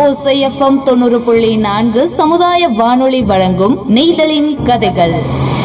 ஓசைஎஃப்எம் தொண்ணூறு புள்ளி நான்கு சமுதாய வானொலி வழங்கும் நெய்தலின் கதைகள்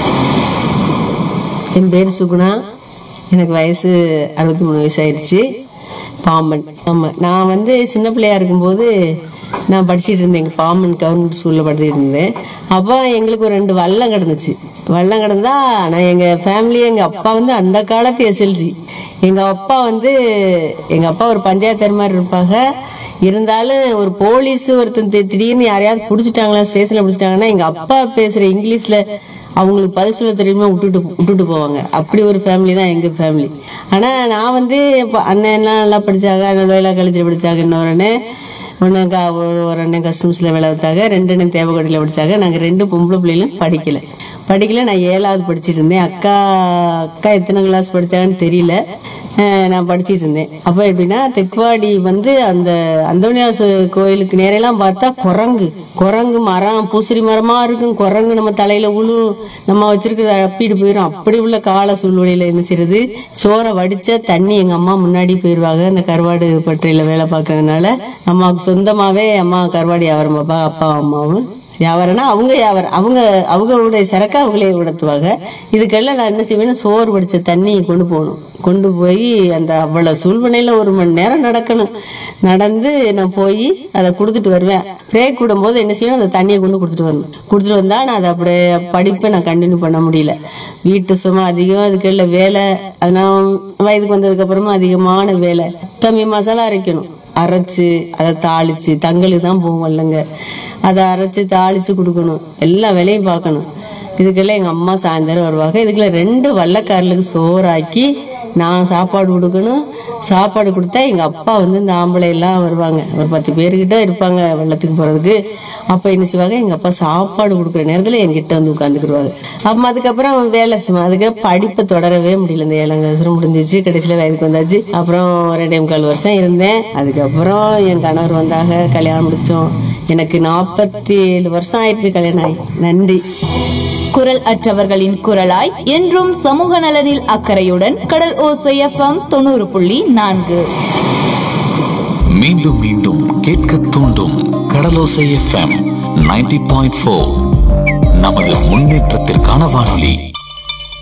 என் பேர் சுகுணா எனக்கு வயசு அறுபத்தி மூணு வயசு ஆயிடுச்சு பாம்பன் ஆமாம் நான் வந்து சின்ன பிள்ளையா இருக்கும்போது நான் படிச்சிட்டு இருந்தேன் எங்கள் பாம்பன் கவர்மெண்ட் ஸ்கூலில் படிச்சுட்டு இருந்தேன் அப்போ எங்களுக்கு ஒரு ரெண்டு வல்லம் கிடந்துச்சு வல்லம் கிடந்தா நான் எங்கள் ஃபேமிலி எங்கள் அப்பா வந்து அந்த காலத்து எஸ்எல்சி எங்கள் அப்பா வந்து எங்கள் அப்பா ஒரு பஞ்சாயத்தர் மாதிரி இருப்பாங்க இருந்தாலும் ஒரு போலீஸ் ஒருத்தன் தி- திடீர்னு யாரையாவது பிடிச்சிட்டாங்களா ஸ்டேஷனில் பிடிச்சிட்டாங்கன்னா எங்கள் அப்பா பேசுகிற இங்கிலீஷில் அவங்களுக்கு பதில் சொல்ல தெரியுமா விட்டுட்டு விட்டுட்டு போவாங்க அப்படி ஒரு ஃபேமிலி தான் எங்கள் ஃபேமிலி ஆனால் நான் வந்து இப்போ அண்ணன்லாம் நல்லா படித்தாங்க வேலை காலேஜில் படித்தாங்க இன்னொரு அண்ணன் ஒன்று க ஒரு அண்ணன் கஸ்டம்ஸில் வேலை வைத்தாங்க ரெண்டு அண்ணன் தேவக்கோட்டையில் படித்தாங்க நாங்கள் ரெண்டு பொம்பளை பிள்ளைகளும் படிக்கல படிக்கல நான் ஏழாவது படிச்சிட்டு இருந்தேன் அக்கா அக்கா எத்தனை கிளாஸ் படித்தாங்கன்னு தெரியல அஹ் நான் படிச்சிட்டு இருந்தேன் அப்போ எப்படின்னா தெக்குவாடி வந்து அந்த அந்தோனியாஸ் கோயிலுக்கு நேரெல்லாம் பார்த்தா குரங்கு குரங்கு மரம் பூசரி மரமா இருக்கும் குரங்கு நம்ம தலையில உழு நம்ம வச்சிருக்கிறத அப்பிட்டு போயிடும் அப்படி உள்ள கால சூழ்நிலையில என்ன செய்யறது சோறை வடிச்ச தண்ணி எங்க அம்மா முன்னாடி போயிருவாங்க அந்த கருவாடு பட்டறையில வேலை பார்க்கறதுனால அம்மாவுக்கு சொந்தமாவே அம்மா கருவாடு வியாபாரம் பாப்பா அப்பா அம்மாவும் வியாபாரம்னா அவங்க வியாபாரம் அவங்க அவங்களுடைய சரக்கை அவங்களே உணர்த்துவாங்க இதுக்கெல்லாம் நான் என்ன செய்வேன்னா சோறு வடிச்ச தண்ணி கொண்டு போகணும் கொண்டு போய் அந்த அவ்வளவு சூழ்நிலையில ஒரு மணி நேரம் நடக்கணும் நடந்து நான் போய் அதை கொடுத்துட்டு வருவேன் பிரேக் விடும்போது என்ன செய்யணும் அந்த தண்ணியை கொண்டு கொடுத்துட்டு வரணும் கொடுத்துட்டு வந்தா நான் அதை அப்படியே படிப்பை நான் கண்டினியூ பண்ண முடியல வீட்டு சும்மா அதிகம் அதுக்குள்ள வேலை அதெல்லாம் வயதுக்கு வந்ததுக்கு அப்புறமா அதிகமான வேலை தம்பி மசாலா அரைக்கணும் அரைச்சு அதை தாளிச்சு தங்களுக்கு தான் போவோம் இல்லைங்க அதை அரைச்சு தாளிச்சு கொடுக்கணும் எல்லா வேலையும் பார்க்கணும் இதுக்கெல்லாம் எங்கள் அம்மா சாயந்தரம் வருவாங்க இதுக்குள்ள ரெண்டு வள்ளக்காரலுக்கு சோறாக்கி நான் சாப்பாடு கொடுக்கணும் சாப்பாடு கொடுத்தா எங்கள் அப்பா வந்து இந்த ஆம்பளை எல்லாம் வருவாங்க ஒரு பத்து பேர்கிட்ட இருப்பாங்க வெள்ளத்துக்கு போகிறதுக்கு அப்போ என்ன செய்வாங்க எங்கள் அப்பா சாப்பாடு கொடுக்குற நேரத்தில் என்கிட்ட வந்து உட்காந்துக்கிடுவாங்க அப்போ அதுக்கப்புறம் அவன் வேலை சும்மா அதுக்கப்புறம் படிப்பை தொடரவே முடியல இந்த ஏழாம் கிளாஸ் முடிஞ்சிச்சு கடைசியில் வயதுக்கு வந்தாச்சு அப்புறம் ரெண்டே முக்கால் வருஷம் இருந்தேன் அதுக்கப்புறம் என் கணவர் வந்தாங்க கல்யாணம் முடித்தோம் எனக்கு நாற்பத்தி ஏழு வருஷம் ஆயிடுச்சு கல்யாணம் ஆகி நன்றி குரல் அற்றவர்களின் குரலாய் என்றும் சமூக நலனில் அக்கறையுடன் கடல் ஓசை எஃப்எம் தொண்ணூறு புள்ளி நான்கு மீண்டும் மீண்டும் கேட்க தூண்டும் Kadalosai FM ninety point four நமது முன்னேற்றத்திற்கான வானொலி